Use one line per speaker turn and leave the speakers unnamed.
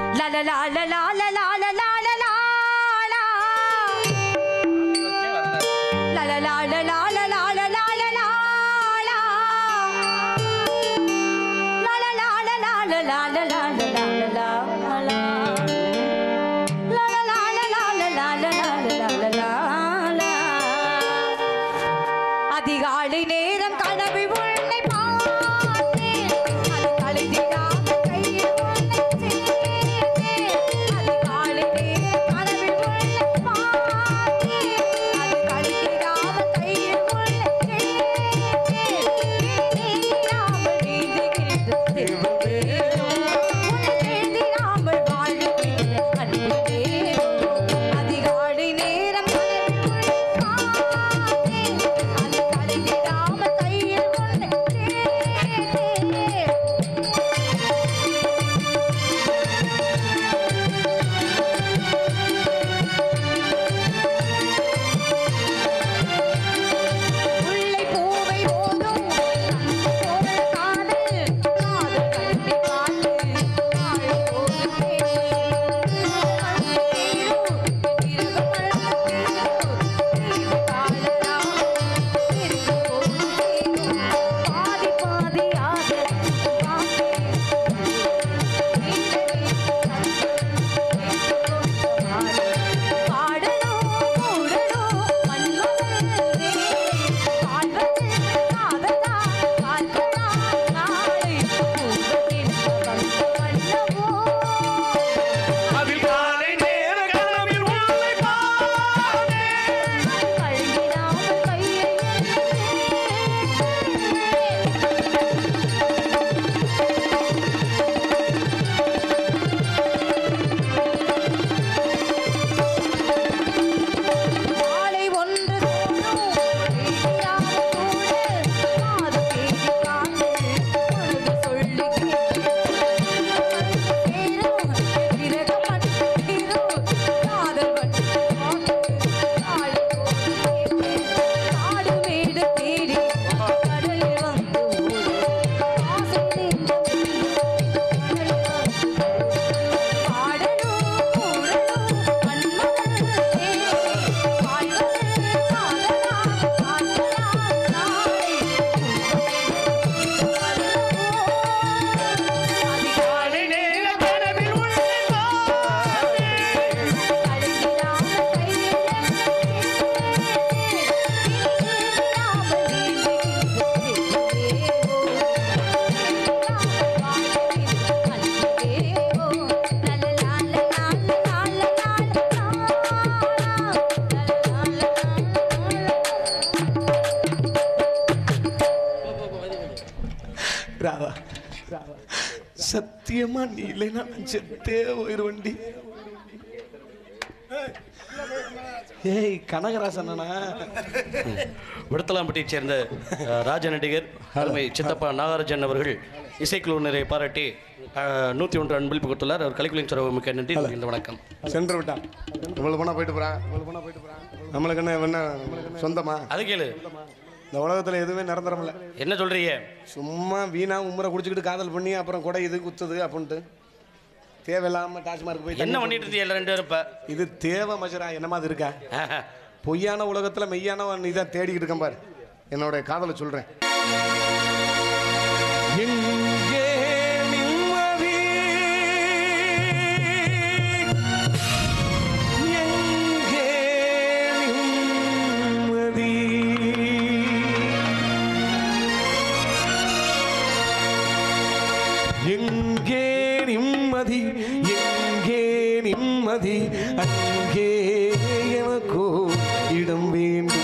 லா லா லா லா லா லா லா லா லா லா லா லா. லா லா லா லா லா லா லா லா லா லா லா லா. லா லா லா லா லா லா லா லா லா லா லா லா லா லா. லா லா லா லா லா லா லா லா லா லா லா லா. அதிகாலை நேரம் கனவில் உன்னை பார்த்தேன் அது கலைந்திடாமல் கையில் உன்னை சேர்த்தேன் அதிகாலை நேரம் கனவில் உன்னை பார்த்தேன் அது கலைந்திடாமல் கையில் உன்னை சேர்த்தேன் நீந்திடாமல் நீந்துகின்ற செல்வ தேவன் உன்னை எழுதிடாமல் வாழ்கின்ற அன்பு தேவன் அதிகாலை நேரம் கனவில் உன்னை பார்த்தேன் அது கலைந்திடாமல் கையில் உன்னை சேர்த்தேன் முல்லை பூவை போதும் போல காதல் காதல் கண்டி காட்டு நாளை போதும் பாதி பாதியாக பாடணும் கூடணும் மன்மதனே வாழ்வது காதலா வாழ்க்கதா நாளை பூவத்தின் வந்த வண்ணமோ
அதிகாலை நேர கனவில் உன்னை பார்த்தேன்.
கழுகிடாமல் கையை மாலை ஒன்று தோணும் தெரியாமல் கூட காது தேடி காத்து பொழுது சொல்லி கேட்கும் விரகம் மட்டும் தீரும் காதல் மட்டும் காடு காடு மேடு தேடி கடலில் வந்து ஓடும் ஆசை நெஞ்சம் கடலில் வந்து பாடணும் கூடணும் மன்மதனே வாழ்வது காதலா காதலா நாளை
அதிகாலை நேர கனவில் உன்னை பார்த்தேன்.
கலைந்திடாமல் கையில்
ராவா சத்தியமா நீ இல்லைன்னா நான் செத்தே போயிருவண்டி ஏய் கனகராசன் அண்ணா
விடத்தலாம்பட்டியைச் சேர்ந்த அஹ், ராஜ நடிகர் அருமை சித்தப்பா நாகராஜன் அவர்கள் இசைக்குழுவினரை பாராட்டி அஹ், நூற்றி ஒன்று அன்பில் கொடுத்துள்ளார் அவர் கலைக்குழுவின் சிறப்பு மிக்க நன்றி இந்த வணக்கம்
சென்று விட்டான் இவ்வளவு போனா போயிட்டு போறான் இவ்வளவு போனா போயிட்டு போறான் நம்மளுக்கு என்ன என்ன சொந்தமா
அது கேளு
இந்த உலகத்துல எதுவுமே நிரந்தரம் இல்ல
என்ன சொல்றீங்க
சும்மா வீணா உம்மரை குடிச்சுக்கிட்டு காதல் பண்ணி அப்புறம் கொடை இது குத்துது அப்படின்ட்டு தேவையில்லாம டாஸ்மார்க் போய்
என்ன
தண்ணி
பண்ணிட்டு இருந்தீங்க எல்லாரும் ரெண்டு பேரும் இப்ப
இது தேவை மஜரா என்னமா அது இருக்கா
ஆஹா.
பொய்யான உலகத்துல மெய்யானவன் நீ தான் தேடிக்கிட்டு இருக்கேன் பாரு என்னோட காதலை சொல்றேன் எங்கே நிம்மதி எங்கே நிம்மதி எங்கே நிம்மதி எங்கே நிம்மதி அங்கே எனக்கோ இடம் வேண்டும்